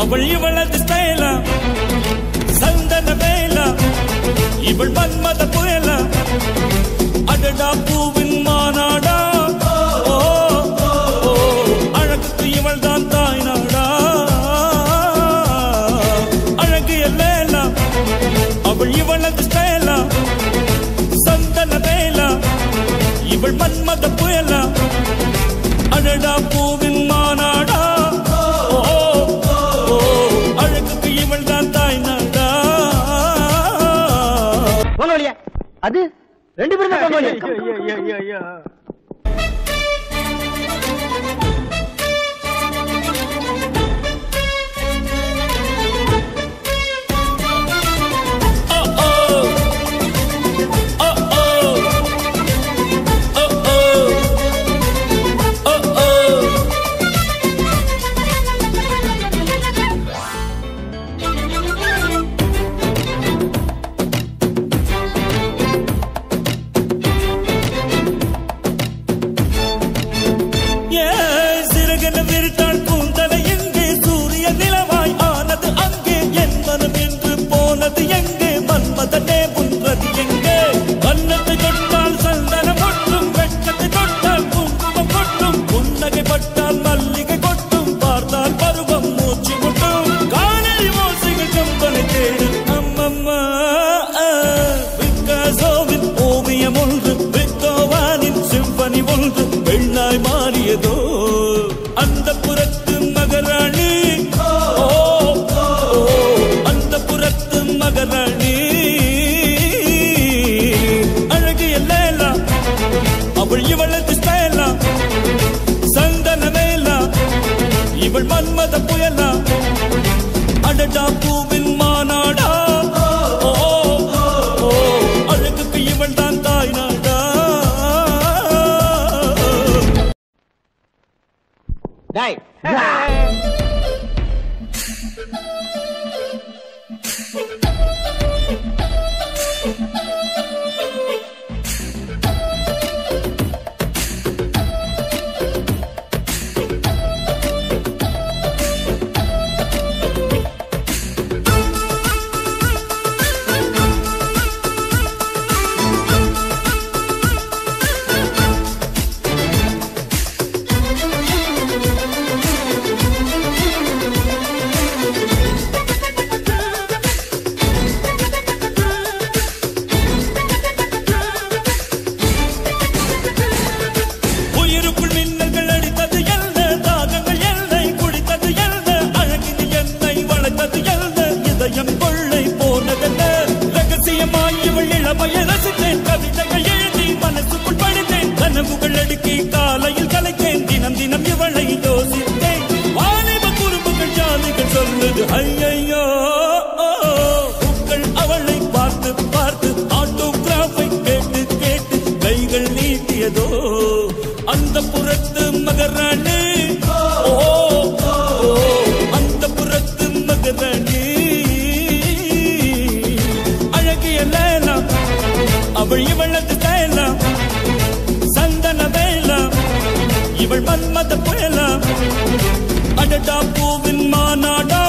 அவள் இவளது ஸ்டைலா சந்தன வேலா இவள் மன்மத புயலா அடடா பூவின் மாநாடா ஓ, ஓ, அழகுக்கு இவள் தான் தாய் நாடா அழகு எல்லேலா அவள் இவளது ஸ்டைலா சந்தன வேலா இவள் மன்மத புயலா அடடா பூவின் மாநாடா ஓ, ஓ, அழகுக்கு இவள் தான் தாய் நாடா போங்க வழியா அது ரெண்டு பேரும் தான் போங்க வழியா ஏன் சிறகென விரித்தாள் கூந்தலை எங்கே சூரிய நிலவாய் ஆனது அங்கே என் மனம் என்று போனது எங்கே மன்மதனே உன்றது எங்கே வண்ணத்தை தொட்டால் சந்தனம் கொட்டும் வெட்கத்தை தொட்டால் குங்குமம் கொட்டும் புன்னகை பட்டால் மல்லிகை கொட்டும் பார்த்தால் பருவம் மூச்சு கொட்டும் காணல் ஓசைகள் கம்பனை தேடும் அம்மம்மா பிக்காசோவின் ஓவியம் ஒன்று பித்தோவானின் சிம்பனி ஒன்று பெண்ணாய் மாறியதோ அந்த புறத்து மகராணி ஓ, ஓ, அந்த புறத்து மகராணி அழகு எல்லேலா அவள் இவளது ஸ்டைலா சந்தன மேலா இவள் மன்மத புயலா அடடா பூவின் மாநாடா ஓ, ஓ, அழகுக்கு இவள் தான் தாய் நாடா டாய் உயிருக்குள் மின்னல்கள் அடித்தது என்ன தாகங்கள் என்னை குடித்தது என்ன அழகினில் என்னை வளைத்தது என்ன இதயம் கொள்ளை போனதென்ன ரகசியமாய் இவள் இளமையை ரசித்தேன் கவிதைகள் எழுதி மனசுக்குள் படித்தேன் கனவுகள் அடுக்கி காலையில் கலைத்தேன் தினம் தினம் இவளை யோசித்தேன் வாலிப குறும்புகள் ஜாலிகள் சொல்லுது ஐயையோ பூக்கள் அவளை பார்த்து பார்த்து ஆட்டோகிராஃபை கேட்டு கேட்டு கைகள் நீட்டியதோ அந்த புறத்து மகராணி ஓ ஓ, அந்த புறத்து மகராணி அழகிய லேலா அவள் இவளது கைலா சந்தன வேலா இவள் மன்மத புயலா அடடா பூவின் மாநாடா